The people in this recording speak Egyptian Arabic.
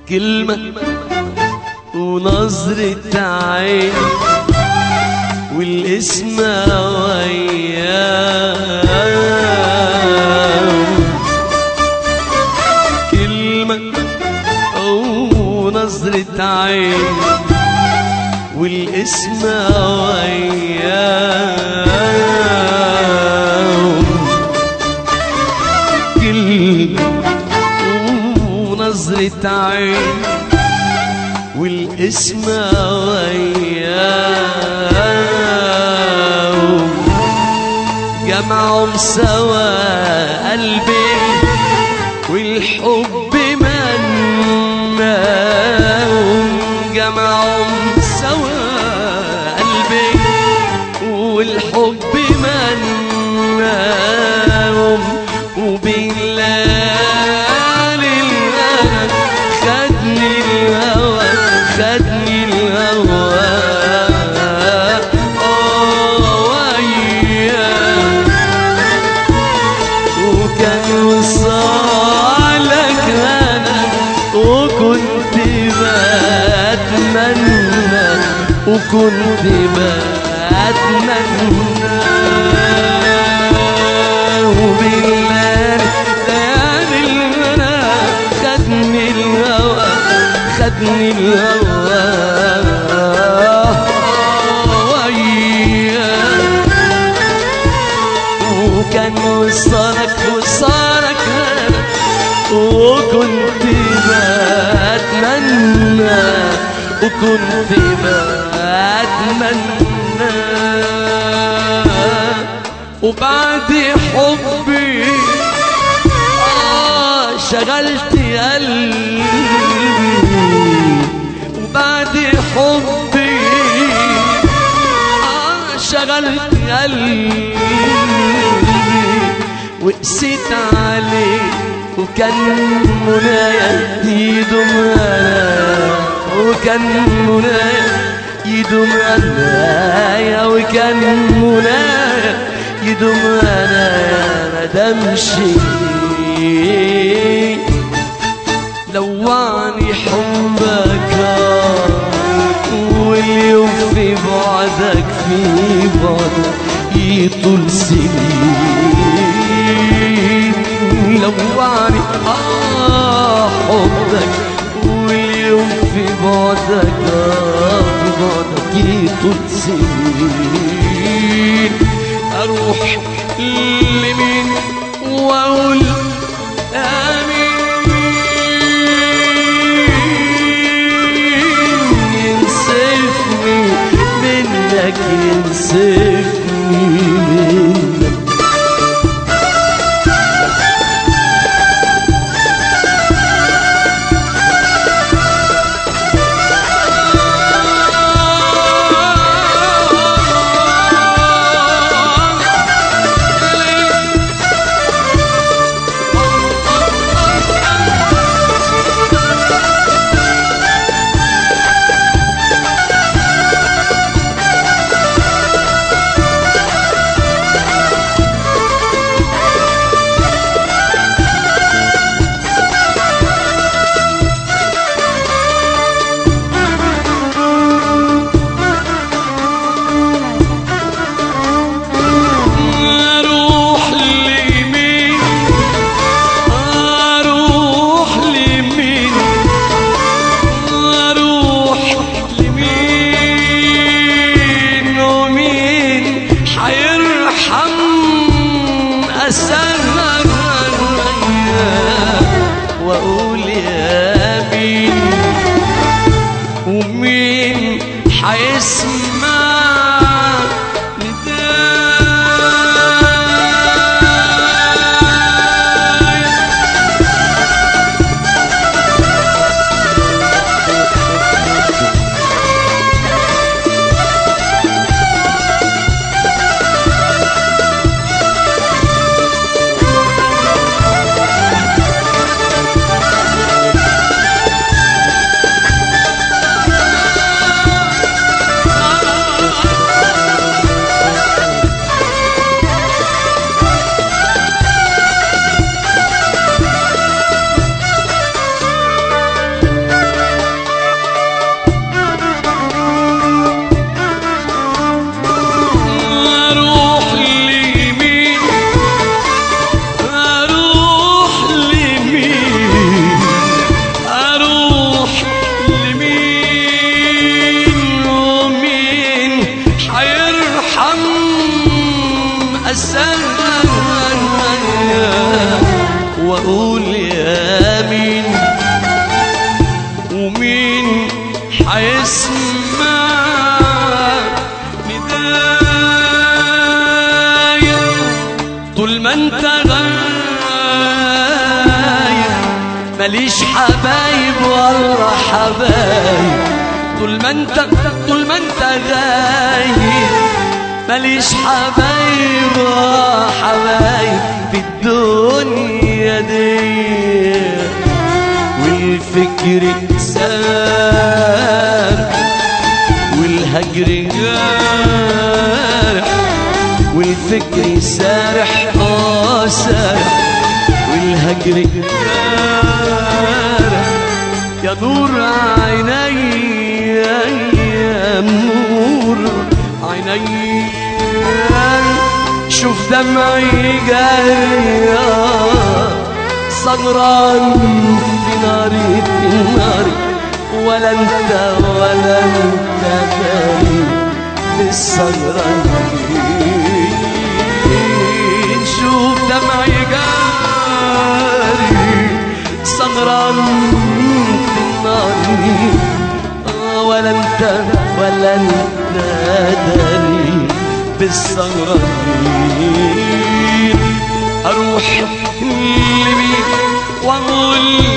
كلمة ونظرة عين والاسم وياه كلمة ونظرة عين والاسم وياه كلمة ونظرة عين والاسم وياه جمعهم سوا قلبي والحب مناهم جمعهم سوا قلبي والحب مناهم وبالليل الهوى خدني الهوى خدني الهوى آه وياه وكان وصالك انا وكنت بتمنى وكنت بتمنى وبالليل ليالي المنى خدني الهوى خدني الهوى وياه وكان وصلك وصارك انا وكنت بتمنى وكنت بتمنى وبعد حبي آه شغلت قلبي وبعد حبي آه شغلت قلبي وقسيت عليه وكان منايا يدوم انا وكان منايا يدوم انا وكان منايا يدوم انا ما دامشي لوعني حبك واليوم في بعدك في بعدك يطول سنين لوعني آه حبك واليوم في بعدك آه في بعدك يطول سنين أروح لمين وأقول آمين ينسفني منك ينسفني منك واقول يا مين ومين حيسمع ندايا طول ما انت غايب ماليش حبايب ولا حبايب طول ما انت طول ما انت غايب ماليش حبايب ولا حبايب في الدنيا دي والفكر سار والهجر جارح والفكر سارح اه سارح والهجر جارح يا نور عيني يا نور عيني شوف دمعي جاي سهران في ناري في ناري ولا انت ولا انت داري بالسهران شوف دمعي جاري سهران في ناري آه، ولا انت ولا انت داري بالسهران اروح لمين واقول